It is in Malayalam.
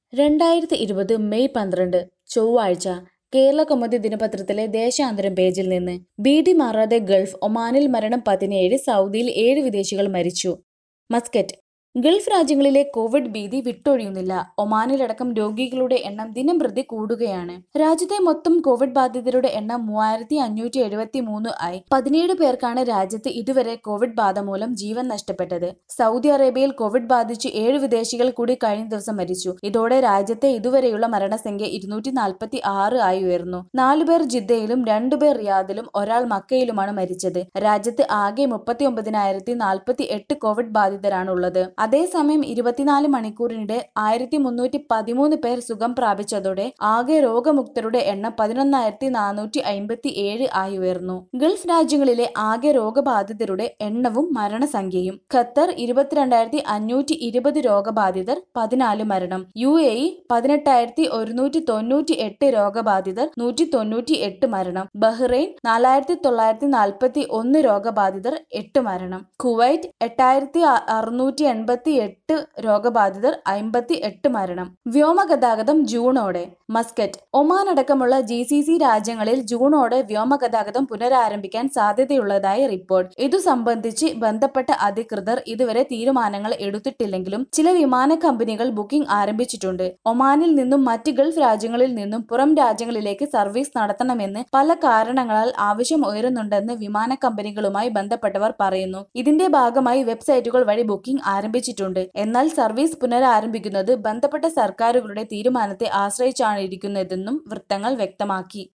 രണ്ടായിരത്തി ഇരുപത് മെയ് പന്ത്രണ്ട് ചൊവ്വാഴ്ച കേരള കൗമുദി ദിനപത്രത്തിലെ ദേശാന്തരം പേജിൽ നിന്ന് ബീഡി മാറാതെ ഗൾഫ് ഒമാനിൽ മരണം പതിനേഴ് സൗദിയിൽ ഏഴ് വിദേശികൾ മരിച്ചു മസ്കറ്റ് ഗൾഫ് രാജ്യങ്ങളിലെ കോവിഡ് ഭീതി വിട്ടൊഴിയുന്നില്ല ഒമാനിലടക്കം രോഗികളുടെ എണ്ണം ദിനം പ്രതി കൂടുകയാണ് രാജ്യത്തെ മൊത്തം കോവിഡ് ബാധിതരുടെ എണ്ണം മൂവായിരത്തി അഞ്ഞൂറ്റി എഴുപത്തി മൂന്ന് ആയി പതിനേഴ് പേർക്കാണ് രാജ്യത്ത് ഇതുവരെ കോവിഡ് ബാധ മൂലം ജീവൻ നഷ്ടപ്പെട്ടത് സൗദി അറേബ്യയിൽ കോവിഡ് ബാധിച്ച് ഏഴ് വിദേശികൾ കൂടി കഴിഞ്ഞ ദിവസം മരിച്ചു ഇതോടെ രാജ്യത്തെ ഇതുവരെയുള്ള മരണസംഖ്യ ഇരുന്നൂറ്റി നാൽപ്പത്തി ആറ് ആയി ഉയർന്നു നാലുപേർ ജിദ്ദയിലും രണ്ടുപേർ റിയാദിലും ഒരാൾ മക്കയിലുമാണ് മരിച്ചത് രാജ്യത്ത് ആകെ മുപ്പത്തി ഒമ്പതിനായിരത്തി നാൽപ്പത്തി എട്ട് കോവിഡ് ബാധിതരാണുള്ളത് അതേസമയം ഇരുപത്തിനാല് മണിക്കൂറിനിടെ ആയിരത്തി മുന്നൂറ്റി പതിമൂന്ന് പേർ സുഖം പ്രാപിച്ചതോടെ ആകെ രോഗമുക്തരുടെ എണ്ണം പതിനൊന്നായിരത്തി നാനൂറ്റി അമ്പത്തി ഏഴ് ആയി ഉയർന്നു ഗൾഫ് രാജ്യങ്ങളിലെ ആകെ രോഗബാധിതരുടെ എണ്ണവും മരണസംഖ്യയും ഖത്തർ ഇരുപത്തിരണ്ടായിരത്തി അഞ്ഞൂറ്റി ഇരുപത് രോഗബാധിതർ പതിനാല് മരണം യു എ ഇ പതിനെട്ടായിരത്തി ഒരുന്നൂറ്റി തൊണ്ണൂറ്റി എട്ട് രോഗബാധിതർ നൂറ്റി തൊണ്ണൂറ്റി എട്ട് മരണം ബഹ്റൈൻ നാലായിരത്തി തൊള്ളായിരത്തി നാൽപ്പത്തി ഒന്ന് രോഗബാധിതർ എട്ട് മരണം കുവൈറ്റ് എട്ടായിരത്തി അറുന്നൂറ്റി എൺപത്തി എട്ട് രോഗബാധിതർ അമ്പത്തി എട്ട് മരണം വ്യോമഗതാഗതം ജൂണോടെ മസ്കറ്റ് ഒമാൻ അടക്കമുള്ള ജി സി സി രാജ്യങ്ങളിൽ ജൂണോടെ വ്യോമഗതാഗതം പുനരാരംഭിക്കാൻ സാധ്യതയുള്ളതായി റിപ്പോർട്ട് ഇതു സംബന്ധിച്ച് ബന്ധപ്പെട്ട അധികൃതർ ഇതുവരെ തീരുമാനങ്ങൾ എടുത്തിട്ടില്ലെങ്കിലും ചില വിമാന കമ്പനികൾ ബുക്കിംഗ് ആരംഭിച്ചിട്ടുണ്ട് ഒമാനിൽ നിന്നും മറ്റ് ഗൾഫ് രാജ്യങ്ങളിൽ നിന്നും പുറം രാജ്യങ്ങളിലേക്ക് സർവീസ് നടത്തണമെന്ന് പല കാരണങ്ങളാൽ ആവശ്യം ഉയരുന്നുണ്ടെന്ന് വിമാന കമ്പനികളുമായി ബന്ധപ്പെട്ടവർ പറയുന്നു ഇതിന്റെ ഭാഗമായി വെബ്സൈറ്റുകൾ വഴി ബുക്കിംഗ് ആരംഭിച്ചിട്ടുണ്ട് എന്നാൽ സർവീസ് പുനരാരംഭിക്കുന്നത് ബന്ധപ്പെട്ട സർക്കാരുകളുടെ തീരുമാനത്തെ ആശ്രയിച്ചാണ് ഇരിക്കുന്നതെന്നും വൃത്തങ്ങൾ വ്യക്തമാക്കി